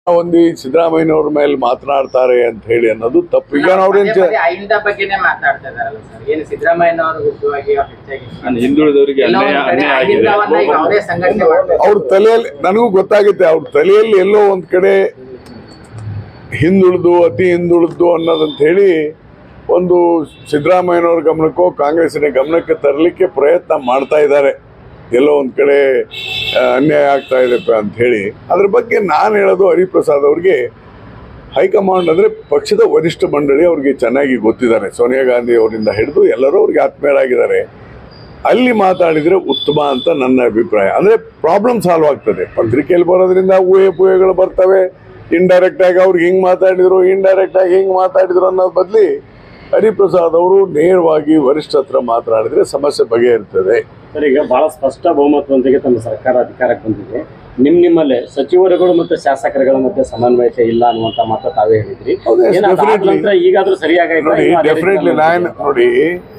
ಒಂದು ಸಿದ್ದರಾಮಯ್ಯನವ್ರ ಮೇಲೆ ಮಾತನಾಡ್ತಾರೆ ಅಂತ ಹೇಳಿ ಅನ್ನೋದು ತಪ್ಪು ಈಗ ಅವ್ರೇನ್ ಪದೇ ಪದೇ ಅಹಿಂದ ಬಗ್ಗೆನೇ ಮಾತಾಡ್ತಾ ಇದಾರಲ್ಲ ಸರ್ ಏನು ಸಿದ್ದರಾಮಯ್ಯನವರು ಹುಟ್ಟುವಾಗಿ ಅವ್ರು ಹೆಚ್ಚಾಗಿ ನಾನು ಹಿಂದುಳಿದವರಿಗೆ ಎಲ್ಲೋ ಅನ್ಯಾಯ ಒಂದ್ ಕಡೆ ಅನ್ಯಾಯ ಆಗಿದೆ ಅಹಿಂದವನ್ನ ಈಗ ಅವರೇ ಸಂಘಟನೆ ಮಾಡ್ತಾರೆ ಅವ್ರ ತಲೆಯಲ್ಲಿ ನನಗೂ ಗೊತ್ತಾಗುತ್ತೆ ಅವ್ರ ತಲೆಯಲ್ಲಿ ಎಲ್ಲೋ ಒಂದ್ ಕಡೆ ಹಿಂದುಳಿದು ಅತಿ ಹಿಂದುಳಿದು ಅನ್ನೋದಂತ ಹೇಳಿ ಒಂದು ಸಿದ್ದರಾಮಯ್ಯನವ್ರ ಗಮನಕ್ಕೋ ಕಾಂಗ್ರೆಸ್ಸಿನ ಗಮನಕ್ಕೆ ತರಲಿಕ್ಕೆ ಪ್ರಯತ್ನ ಮಾಡ್ತಾ ಇದ್ದಾರೆ ಎಲ್ಲೋ ಒಂದ್ ಕಡೆ ಆ, ಅನ್ಯಾಯ ಆಗ್ತಾ ಇದೆ ಅಂತ ಹೇಳಿ ಅದ್ರ ಬಗ್ಗೆ ನಾನು ಹೇಳೋದು ಹರಿಪ್ರಸಾದ್ ಅವ್ರಿಗೆ ಹೈಕಮಾಂಡ್ ಅಂದ್ರೆ ಪಕ್ಷದ ವರಿಷ್ಠ ಮಂಡಳಿ ಅವ್ರಿಗೆ ಚೆನ್ನಾಗಿ ಗೊತ್ತಿದ್ದಾರೆ ಸೋನಿಯಾ ಗಾಂಧಿ ಅವರಿಂದ ಹಿಡಿದು ಎಲ್ಲರೂ ಅವ್ರಿಗೆ ಆತ್ಮೀಯರಾಗಿದ್ದಾರೆ ಅಲ್ಲಿ ಮಾತಾಡಿದ್ರೆ ಉತ್ತಮ ಅಂತ ನನ್ನ ಅಭಿಪ್ರಾಯ ಅಂದ್ರೆ ಪ್ರಾಬ್ಲಮ್ ಸಾಲ್ವ್ ಆಗ್ತದೆ ಪತ್ರಿಕೆಯಲ್ಲಿ ಬರೋದ್ರಿಂದ ಊಹೆ ಪೂಹೆಗಳು ಬರ್ತವೆ ಇಂಡೈರೆಕ್ಟ್ ಆಗಿ ಅವ್ರಿಗೆ ಹಿಂಗ್ ಮಾತಾಡಿದ್ರು ಇಂಡೈರೆಕ್ಟ್ ಆಗಿ ಹಿಂಗ್ ಮಾತಾಡಿದ್ರು ಅನ್ನೋದ್ ಬದ್ಲಿ ಹರಿಪ್ರಸಾದ್ ಅವರು ನೇರವಾಗಿ ವರಿಷ್ಠ ಹತ್ರ ಮಾತನಾಡಿದ್ರೆ ಸಮಸ್ಯೆ ಬಗೆಹರ್ತದೆ ಸರ್ ಈಗ ಬಹಳ ಸ್ಪಷ್ಟ ಬಹುಮತದೊಂದಿಗೆ ತಮ್ಮ ಸರ್ಕಾರ ಅಧಿಕಾರಕ್ಕೆ ಬಂದಿದೆ ನಿಮ್ ನಿಮ್ಮಲ್ಲೇ ಸಚಿವರುಗಳು ಮತ್ತು ಶಾಸಕರುಗಳ ಮಧ್ಯೆ ಸಮನ್ವಯತೆ ಇಲ್ಲ ಅನ್ನುವಂತ ಮಾತು ತಾವೇ ಹೇಳಿದ್ರಿ ಹೌದು, yes, ಏನಾದ್ರು ಆದ definitely. ನಂತರ ಈಗಾದ್ರೂ ಸರಿಯಾಗೈತಾ? ನೋಡಿ ಇನ್ನು ಅದೇ ರೀತಿ ಡೆಫಿನೆಟ್ಲಿ ನಾನು ಮುಂದುವರಿಯುತ್ತಾ? ನೋಡಿ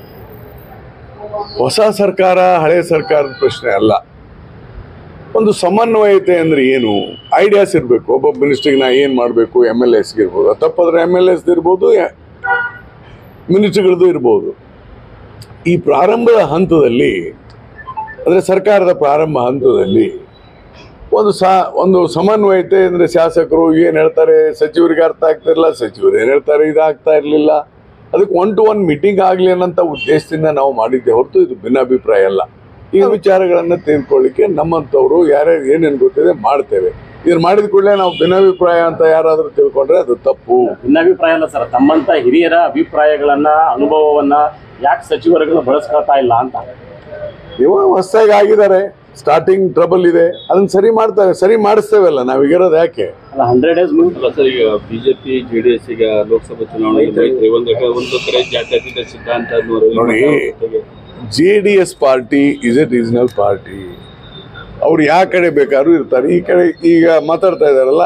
ಹೊಸ ಸರ್ಕಾರ ಹಳೆ ಸರ್ಕಾರದ ಪ್ರಶ್ನೆ ಅಲ್ಲ ಒಂದು ಸಮನ್ವಯತೆ ಅಂದ್ರೆ ಏನು ಐಡಿಯಾಸ್ ಇರಬೇಕು ಒಬ್ಬ ಮಿನಿಸ್ಟ್ರಿಗೆ ನಾ ಏನ್ ಮಾಡಬೇಕು ಎಮ್ ಎಲ್ ಎಸ್ಗೆ ಇರ್ಬೋದು ತಪ್ಪಾದ್ರೆ ಎಮ್ ಎಲ್ ಎಸ್ ಇರ್ಬೋದು ಮಿನಿಸ್ಟ್ರಿಗಳದ್ದು ಇರ್ಬೋದು ಈ ಪ್ರಾರಂಭದ ಹಂತದಲ್ಲಿ ಅಂದ್ರೆ ಸರ್ಕಾರದ ಪ್ರಾರಂಭ ಹಂತದಲ್ಲಿ ಒಂದು ಸಾ ಒಂದು ಸಮನ್ವಯತೆ ಅಂದ್ರೆ ಶಾಸಕರು ಏನ್ ಹೇಳ್ತಾರೆ ಸಚಿವರಿಗೆ ಅರ್ಥ ಆಗ್ತಿರಲಿಲ್ಲ ಸಚಿವರು ಏನ್ ಹೇಳ್ತಾರೆ ಇದಾಗ್ತಾ ಇರ್ಲಿಲ್ಲ ಅದಕ್ಕೆ ಒನ್ ಟು ಒನ್ ಮೀಟಿಂಗ್ ಆಗ್ಲಿ ಅನ್ನೋಂಥ ಉದ್ದೇಶದಿಂದ ನಾವು ಮಾಡಿದ್ದೆ ಹೊರತು ಇದು ಭಿನ್ನಾಭಿಪ್ರಾಯ ಅಲ್ಲ ಈ ವಿಚಾರಗಳನ್ನ ತಿಳ್ಕೊಳ್ಳಿಕ್ಕೆ ನಮ್ಮಂಥವ್ರು ಯಾರ್ಯಾರು ಏನೇನು ಗೊತ್ತಿದೆ ಮಾಡ್ತೇವೆ ಇದನ್ನ ಮಾಡಿದ ಕೂಡಲೇ ನಾವು ಭಿನ್ನಾಭಿಪ್ರಾಯ ಅಂತ ಯಾರಾದ್ರೂ ತಿಳ್ಕೊಂಡ್ರೆ ಅದು ತಪ್ಪು ಭಿನ್ನಾಭಿಪ್ರಾಯ ಅಲ್ಲ ಸರ್ ತಮ್ಮಂತ ಹಿರಿಯರ ಅಭಿಪ್ರಾಯಗಳನ್ನ ಅನುಭವವನ್ನ ಯಾಕೆ ಸಚಿವರುಗಳು ಬಳಸ್ಕೊಳ್ತಾ ಇಲ್ಲ ಅಂತ ಇವ ಹೊಸದಾಗಿ ಆಗಿದ್ದಾರೆ ಸ್ಟಾರ್ಟಿಂಗ್ ಟ್ರಬಲ್ ಇದೆ ಅದನ್ನ ಸರಿ ಮಾಡ್ತಾರೆ ಸರಿ ಮಾಡಿಸ್ತೇವಲ್ಲ ನಾವೀಗಿರೋದು ಯಾಕೆ ಅಲ್ಲ ಹಂಡ್ರೆಡ್ ಡೇಸ್ ಮುಂದೆ ಅಲ್ಲ ಸರ್ ಈಗ ಬಿಜೆಪಿ ಜೆಡಿಎಸ್ ಈಗ ಲೋಕಸಭಾ ಚುನಾವಣೆಗೆ ಮೈತ್ರಿ ಒಂದು ಒಂದು ಕಡೆ ಜಾತ್ಯತೀತ ಸಿದ್ಧಾಂತ ಅನ್ನೋರು ನೋಡಿ. J D S party is a regional party ಅವ್ರು ಯಾವ ಕಡೆ ಬೇಕಾದ್ರೂ ಇರ್ತಾರೆ ಈ ಕಡೆ ಈಗ ಮಾತಾಡ್ತಾ ಇದಾರಲ್ಲ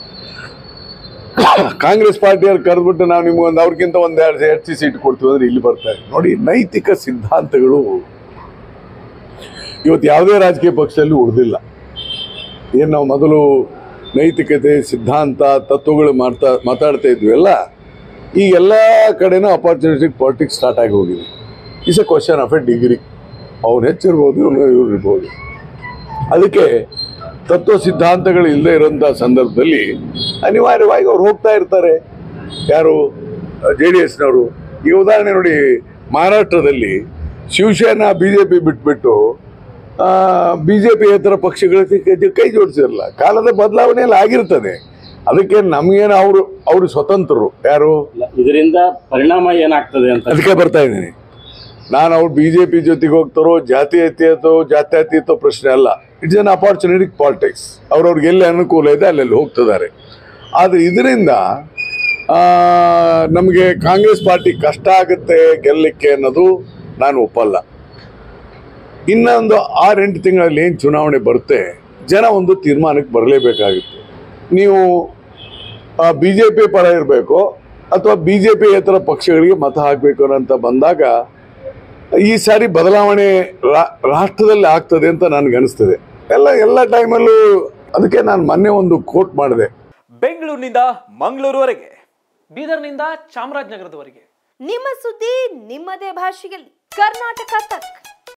ಕಾಂಗ್ರೆಸ್ ಪಾರ್ಟಿಯವ್ರು ಕರೆದ್ಬಿಟ್ಟು ನಾವು ನಿಮ್ಗೆ ಒಂದು ಅವ್ರಿಗಿಂತ ಒಂದು ಎರಡು ಹೆಚ್ಚು ಸೀಟ್ ಕೊಡ್ತೀವಿ ಅಂದ್ರೆ ಇಲ್ಲಿ ಬರ್ತಾರೆ ನೋಡಿ ನೈತಿಕ ಸಿದ್ಧಾಂತಗಳು ಇವತ್ತು ಯಾವುದೇ ರಾಜಕೀಯ ಪಕ್ಷದಲ್ಲಿ ಉಳಿದಿಲ್ಲ ಏನು ನಾವು ಮೊದಲು ನೈತಿಕತೆ ಸಿದ್ಧಾಂತ ತತ್ವಗಳು ಮಾಡ್ತಾ ಮಾತಾಡ್ತಾ ಇದ್ವಿ ಅಲ್ಲ ಈ ಎಲ್ಲ ಕಡೆನೂ ಅಪಾರ್ಚುನಿಟಿ ಪಾಲಿಟಿಕ್ಸ್ ಸ್ಟಾರ್ಟ್ ಆಗಿ ಹೋಗಿದೆ is a question of a degree ಅವ್ರು ಹೆಚ್ಚಿರ್ಬೋದು ಇವ್ರು ಇವ್ರು ಇರ್ಬೋದು ಅದಕ್ಕೆ ತತ್ವ ಸಿದ್ಧಾಂತಗಳು ಇಲ್ಲದೆ ಇರೋಂಥ ಸಂದರ್ಭದಲ್ಲಿ ಅನಿವಾರ್ಯವಾಗಿ ಅವ್ರು ಹೋಗ್ತಾ ಇರ್ತಾರೆ ಯಾರು ಜೆ ಡಿ ಎಸ್ನವರು ಈಗ ಉದಾಹರಣೆ ನೋಡಿ ಮಹಾರಾಷ್ಟ್ರದಲ್ಲಿ ಶಿವಸೇನಾ ಬಿ ಜೆ ಪಿ ಬಿಟ್ಬಿಟ್ಟು ಬಿ ಜೆ ಪಿ ಇತರ ಪಕ್ಷಗಳಿಗೆ ಕೈ ಜೋಡಿಸಿರಲ್ಲ ಕಾಲದ ಬದಲಾವಣೆ ಎಲ್ಲ ಆಗಿರ್ತದೆ ಅದಕ್ಕೆ ನಮಗೇನು ಅವರು ಅವರು ಸ್ವತಂತ್ರರು ಯಾರು ಇದರಿಂದ ಪರಿಣಾಮ ಏನಾಗ್ತದೆ ಅಂತ ಅದಕ್ಕೆ ಬರ್ತಾ ಇದ್ದೀನಿ ನಾನು ಅವ್ರು ಬಿ ಜೆ ಪಿ ಜೊತೆಗೆ ಹೋಗ್ತಾರೋ ಜಾತೀಯತೆಯತೋ ಜಾತ್ಯತೀತೋ ಪ್ರಶ್ನೆ ಅಲ್ಲ ಇಟ್ಸ್ ಅನ್ ಅಪಾರ್ಚುನಿಟಿ ಪಾಲಿಟಿಕ್ಸ್ ಅವ್ರವ್ರಿಗೆ ಎಲ್ಲಿ ಅನುಕೂಲ ಇದೆ ಅಲ್ಲೆಲ್ಲಿ ಹೋಗ್ತಿದ್ದಾರೆ ಆದರೆ ಇದರಿಂದ ನಮಗೆ ಕಾಂಗ್ರೆಸ್ ಪಾರ್ಟಿ ಕಷ್ಟ ಆಗುತ್ತೆ ಗೆಲ್ಲಲಿಕ್ಕೆ ಅನ್ನೋದು ನಾನು ಒಪ್ಪಲ್ಲ ಇನ್ನೊಂದು ಆರೆಂಟು ತಿಂಗಳಲ್ಲಿ ಏನು ಚುನಾವಣೆ ಬರುತ್ತೆ ಜನ ಒಂದು ತೀರ್ಮಾನಕ್ಕೆ ಬರಲೇಬೇಕಾಗುತ್ತೆ ನೀವು ಬಿ ಜೆ ಪಿ ಪರ ಇರಬೇಕು ಅಥವಾ ಬಿ ಜೆ ಪಿ ಇತರ ಪಕ್ಷಗಳಿಗೆ ಮತ ಹಾಕಬೇಕು ಅನ್ನೋಂತ ಬಂದಾಗ ಈ ಸಾರಿ ಬದಲಾವಣೆ ರಾ- ರಾಷ್ಟ್ರದಲ್ಲಿ ಆಗ್ತದೆ ಅಂತ ನನಗೆ ಅನಿಸ್ತದೆ ಎಲ್ಲ ಎಲ್ಲ ಟೈಮಲ್ಲೂ ಅದಕ್ಕೆ ನಾನು ಮೊನ್ನೆ ಒಂದು ಕೋಟ್ ಮಾಡಿದೆ ಬೆಂಗಳೂರಿನಿಂದ ಮಂಗಳೂರುವರೆಗೆ ಬೀದರ್ನಿಂದ ಚಾಮರಾಜನಗರದವರೆಗೆ ನಿಮ್ಮ ಸುದ್ದಿ ನಿಮ್ಮದೇ ಭಾಷೆಯಲ್ಲಿ ಕರ್ನಾಟಕ ತಕ್